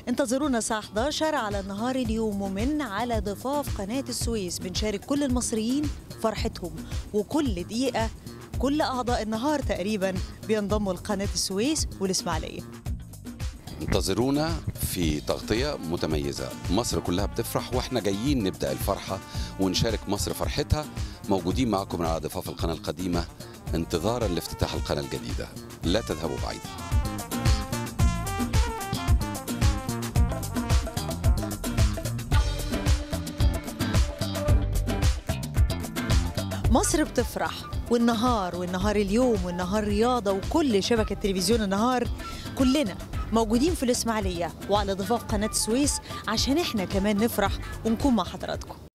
انتظرونا الساعة 11 على نهار اليوم ومن على ضفاف قناة السويس بنشارك كل المصريين فرحتهم وكل دقيقة كل أعضاء النهار تقريبا بينضموا لقناة السويس والإسماعيلية انتظرونا في تغطية متميزة مصر كلها بتفرح واحنا جايين نبدأ الفرحة ونشارك مصر فرحتها موجودين معكم على ضفاف القناة القديمة انتظارا لافتتاح القناة الجديدة لا تذهبوا بعيدا مصر بتفرح والنهار والنهار اليوم والنهار رياضة وكل شبكة تلفزيون النهار كلنا موجودين في الإسماعيلية وعلى ضفاف قناة السويس عشان احنا كمان نفرح ونكون مع حضراتكم